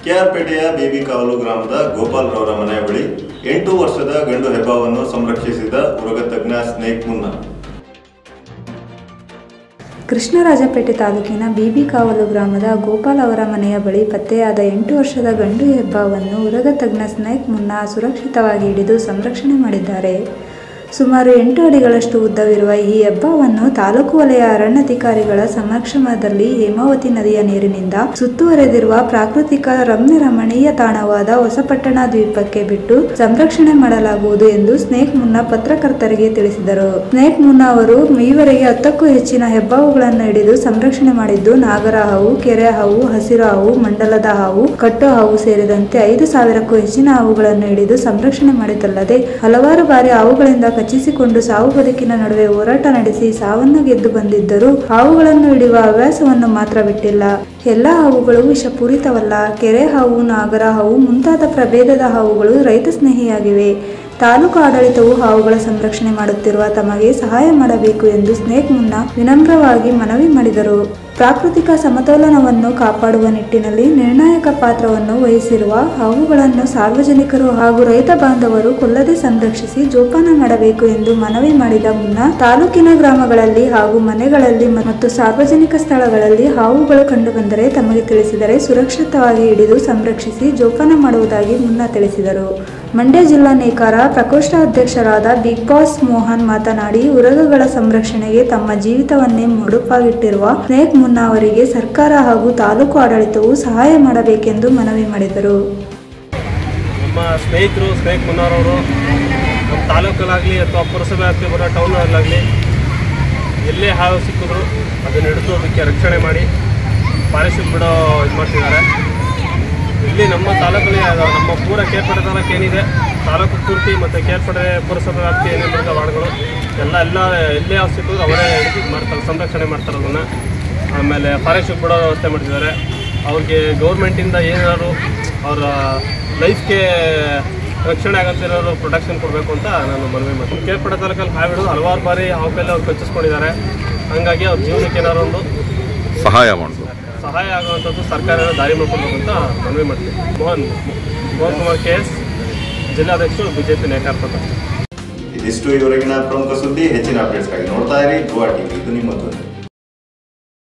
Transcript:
ಕೆಆರ್ಪೇಟೆಯ baby ಕಾವಲು ಗ್ರಾಮದ ಗೋಪಾಲ್ ರವರ ಮನೆಯ ಬಳಿ ಎಂಟು ವರ್ಷದ ಗಂಡು ಹೆಬ್ಬಾವನ್ನು ಸಂರಕ್ಷಿಸಿದ ಉರಗತಜ್ಞ ಸ್ನೇಕ್ ಮುನ್ನ ಕೃಷ್ಣರಾಜಪೇಟೆ ತಾಲೂಕಿನ ಬಿಬಿ ಕಾವಲು ಗ್ರಾಮದ ಗೋಪಾಲ್ ಅವರ ಮನೆಯ ಬಳಿ ಪತ್ತೆಯಾದ ಎಂಟು ವರ್ಷದ ಗಂಡು ಹೆಬ್ಬಾವನ್ನು ಉರಗ ತಜ್ಞ ಸ್ನೇಕ್ ಮುನ್ನ ಸುರಕ್ಷಿತವಾಗಿ ಹಿಡಿದು ಸಂರಕ್ಷಣೆ ಮಾಡಿದ್ದಾರೆ ಸುಮಾರು ಎಂಟು ಅಡಿಗಳಷ್ಟು ಉದ್ದವಿರುವ ಈ ಹೆಬ್ಬಾವನ್ನು ತಾಲೂಕು ವಲಯ ಅರಣ್ಯಾಧಿಕಾರಿಗಳ ಸಮಕ್ಷಮದಲ್ಲಿ ಹೇಮಾವತಿ ನದಿಯ ನೀರಿನಿಂದ ಸುತ್ತುವರೆದಿರುವ ಪ್ರಾಕೃತಿಕ ರಮ್ಯ ರಮಣೀಯ ತಾಣವಾದ ಹೊಸಪಟ್ಟಣ ದ್ವೀಪಕ್ಕೆ ಬಿಟ್ಟು ಸಂರಕ್ಷಣೆ ಮಾಡಲಾಗುವುದು ಎಂದು ಸ್ನೇಕ್ ಮುನ್ನ ಪತ್ರಕರ್ತರಿಗೆ ತಿಳಿಸಿದರು ಸ್ನೇಕ್ ಮುನ್ನ ಅವರು ಈವರೆಗೆ ಹತ್ತಕ್ಕೂ ಹೆಚ್ಚಿನ ಹೆಬ್ಬಾವುಗಳನ್ನು ಹಿಡಿದು ಸಂರಕ್ಷಣೆ ಮಾಡಿದ್ದು ನಾಗರ ಹಾವು ಕೆರೆ ಹಾವು ಹಸಿರು ಹಾವು ಮಂಡಲದ ಹಾವು ಕಟ್ಟು ಹಾವು ಸೇರಿದಂತೆ ಐದು ಸಾವಿರಕ್ಕೂ ಹೆಚ್ಚಿನ ಹಾವುಗಳನ್ನು ಹಿಡಿದು ಸಂರಕ್ಷಣೆ ಮಾಡಿದ್ದಲ್ಲದೆ ಹಲವಾರು ಬಾರಿ ಹಾವುಗಳಿಂದ ಕಚ್ಚಿಸಿಕೊಂಡು ಸಾವು ಬದುಕಿನ ನಡುವೆ ಹೋರಾಟ ನಡೆಸಿ ಸಾವನ್ನು ಗೆದ್ದು ಬಂದಿದ್ದರೂ ಹಾವುಗಳನ್ನು ಹಿಡಿಯುವ ಹವ್ಯಾಸವನ್ನು ಮಾತ್ರ ಬಿಟ್ಟಿಲ್ಲ ಎಲ್ಲ ಹಾವುಗಳು ವಿಷಪೂರಿತವಲ್ಲ ಕೆರೆ ಹಾವು ನಾಗರ ಹಾವು ಮುಂತಾದ ಪ್ರಭೇದದ ಹಾವುಗಳು ರೈತ ಸ್ನೇಹಿಯಾಗಿವೆ ತಾಲೂಕು ಆಡಳಿತವು ಹಾವುಗಳ ಸಂರಕ್ಷಣೆ ಮಾಡುತ್ತಿರುವ ತಮಗೆ ಸಹಾಯ ಮಾಡಬೇಕು ಎಂದು ಸ್ನೇಕ್ ಮುನ್ನ ವಿನಮ್ರವಾಗಿ ಮನವಿ ಮಾಡಿದರು ಪ್ರಾಕೃತಿಕ ಸಮತೋಲನವನ್ನು ಕಾಪಾಡುವ ನಿಟ್ಟಿನಲ್ಲಿ ನಿರ್ಣಾಯಕ ಪಾತ್ರವನ್ನು ವಹಿಸಿರುವ ಹಾವುಗಳನ್ನು ಸಾರ್ವಜನಿಕರು ಹಾಗೂ ರೈತ ಬಾಂಧವರು ಕೊಲ್ಲದೆ ಸಂರಕ್ಷಿಸಿ ಜೋಪಾನ ಮಾಡಬೇಕು ಎಂದು ಮನವಿ ಮಾಡಿದ ಮುನ್ನ ತಾಲೂಕಿನ ಗ್ರಾಮಗಳಲ್ಲಿ ಹಾಗೂ ಮನೆಗಳಲ್ಲಿ ಮತ್ತು ಸಾರ್ವಜನಿಕ ಸ್ಥಳಗಳಲ್ಲಿ ಹಾವುಗಳು ಕಂಡುಬಂದರೆ ತಮಗೆ ತಿಳಿಸಿದರೆ ಸುರಕ್ಷಿತವಾಗಿ ಹಿಡಿದು ಸಂರಕ್ಷಿಸಿ ಜೋಪಾನ ಮಾಡುವುದಾಗಿ ಮುನ್ನ ತಿಳಿಸಿದರು ಮಂಡ್ಯ ಜಿಲ್ಲಾ ನೇಕಾರ ಪ್ರಕೋಷ್ಠ ಅಧ್ಯಕ್ಷರಾದ ಬಿಗ್ ಬಾಸ್ ಮೋಹನ್ ಮಾತನಾಡಿ ಉರಗಗಳ ಸಂರಕ್ಷಣೆಗೆ ತಮ್ಮ ಜೀವಿತವನ್ನೇ ಮುಡುಪಾಗಿಟ್ಟಿರುವ ಸ್ನೇಕ್ ಮುನ್ನ ಅವರಿಗೆ ಸರ್ಕಾರ ಹಾಗೂ ತಾಲೂಕು ಆಡಳಿತವು ಸಹಾಯ ಮಾಡಬೇಕೆಂದು ಮನವಿ ಮಾಡಿದರು ನಮ್ಮ ಸ್ನೇಹಿತರು ಸ್ನೇಕ್ ಮುನ್ನೋರವರು ನಮ್ಮ ತಾಲೂಕಲ್ಲಾಗಲಿ ಅಥವಾ ಪುರಸಭೆ ವ್ಯಾಪ್ತಿ ಬರೋ ಟೌನಲ್ಲಾಗಲಿ ಎಲ್ಲೇ ಹಾವು ಸಿಕ್ಕಿದ್ರು ಅದನ್ನು ಹಿಡಿದು ಅದಕ್ಕೆ ರಕ್ಷಣೆ ಮಾಡಿ ಪಾರಿಶುದ್ಧ ಬಿಡೋ ಇದು ಮಾಡ್ತಿದ್ದಾರೆ ಇಲ್ಲಿ ನಮ್ಮ ತಾಲೂಕಲ್ಲಿ ಅದು ನಮ್ಮ ಪೂರ ಕೇರ್ಪಡೆ ತಾಲೂಕು ಏನಿದೆ ತಾಲೂಕು ಪೂರ್ತಿ ಮತ್ತು ಕೇರ್ಪಡೆ ಪುರಸಭೆ ವ್ಯಾಪ್ತಿ ಏನೇನು ಬರುತ್ತೆ ವಾರ್ಡ್ಗಳು ಎಲ್ಲ ಎಲ್ಲ ಎಲ್ಲೇ ಹಾವು ಸಿಕ್ಕಿದ್ರು ಅವರೇ ಹಿಡಿದು ಮಾಡ್ತಾರೆ ಸಂರಕ್ಷಣೆ ಮಾಡ್ತಾರೆ ಅದನ್ನು ಆಮೇಲೆ ಫಾರೆಸ್ಟ್ ಬಿಡೋ ವ್ಯವಸ್ಥೆ ಮಾಡ್ತಿದ್ದಾರೆ ಅವ್ರಿಗೆ ಗೌರ್ಮೆಂಟಿಂದ ಏನಾದ್ರು ಅವರ ಲೈಫ್ಗೆ ರಕ್ಷಣೆ ಆಗಂತಿರೋರು ಪ್ರೊಟೆಕ್ಷನ್ ಕೊಡಬೇಕು ಅಂತ ನಾನು ಮನವಿ ಮಾಡ್ತೀನಿ ಕೇರ್ಪಡೆ ತಾಲೂಕಲ್ಲಿ ಹಾವು ಹಿಡಿದು ಹಲವಾರು ಬಾರಿ ಹಾವು ಕೈಲಿ ಅವ್ರು ಕಚ್ಚಿಸ್ಕೊಂಡಿದ್ದಾರೆ ಹಾಗಾಗಿ ಅವ್ರ ಜೀವನಕ್ಕೆ ಏನಾದ್ರು ಒಂದು ಸಹಾಯ ಮಾಡೋದು ಸಹಾಯ ಆಗುವಂಥದ್ದು ಸರ್ಕಾರ ದಾರಿ ಮಾಡ್ಕೊಳ್ಬೇಕು ಅಂತ ಮನವಿ ಮಾಡ್ತೀನಿ ಮೋಹನ್ ಮೋಹನ್ ಕುಮಾರ್ ಕೆ ಎಸ್ ಜಿಲ್ಲಾಧ್ಯಕ್ಷರು ಬಿಜೆಪಿ ನೇಕಾರ್ಪದ ಇದಿಷ್ಟು ಇವರೆಗಿನ ಪ್ರಮುಖ ಸುದ್ದಿ ಹೆಚ್ಚಿನ ಅಪ್ಡೇಟ್ಸ್ಗಾಗಿ ನೋಡ್ತಾ ಇರಿ ಗೋವಾ ಟಿವಿ ಇದು ನಿಮ್ಮ ಧ್ವನಿ